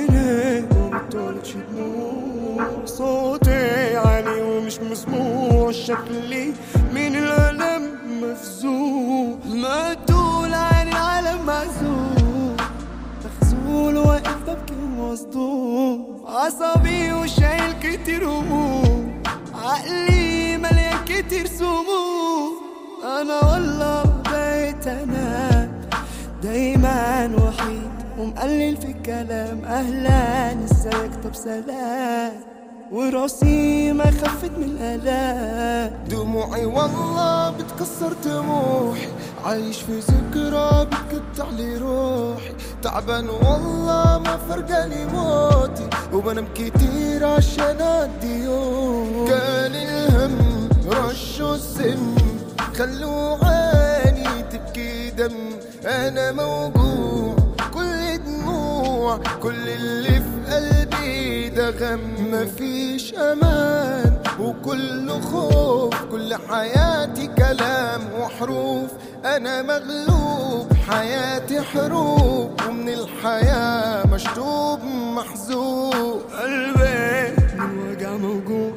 عيني وبطلت دموع صوتي عالي ومش مسموع شكلي من الألم مفزوع مقتول عين العالم معزول مخزول واقف ببكي ومصدوم عصبي وشايل كتير هموم عقلي مليان كتير سموم انا والله بقيت انا دايما وحيد ومقلل في الكلام اهلا ازيك طب سلام وراسي ما خفت من الالام دموعي والله بتكسر طموحي عايش في ذكرى بتقطع لي روحي تعبان والله ما فرقاني موتي وبنام كتير عشان الديون كان الهم رشوا السم خلوا عيني تبكي دم انا موجوع كل دموع كل اللي في قلبي ده غم مفيش امان وكله خوف كل حياتي كلام وحروف انا مغلوب حياتي حروب ومن الحياة مشطوب محزوب قلبي من وجع موجوع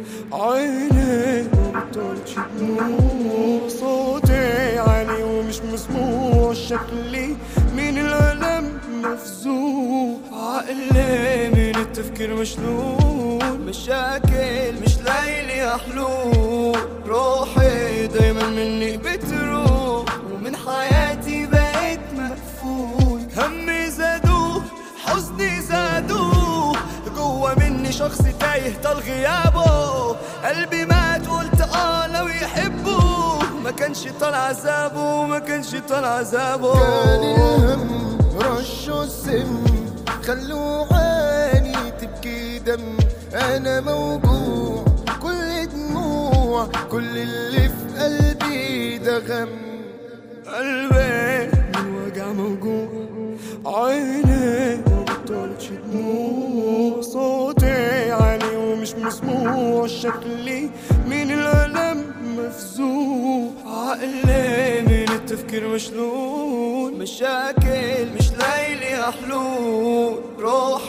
عيني مبطلتش دموع صوتي عالي ومش مسموع شكلي من الألم مفزوع عقلي من التفكير مشلول مشاكل مش لاقي لي حلول روحي دايما مني بتروح ومن حياتي بقيت مقفول همي زادوه حزني زادوه جوا مني شخص تايه طال غيابه قلبي مات قلت اه لو يحبه ما كانش طال عذابه ما كانش طال عذابه كان الهم رشوا السم خلوا عيني تبكي دم انا موجوع كل دموع كل اللي في قلبي ده غم قلبي من وجع موجوع عيني مبطلتش دموع صوتي عالي ومش مسموع شكلي من الألم مفزوع عقلي من التفكير مشلول مشاكل مش لاقي لي حلول روح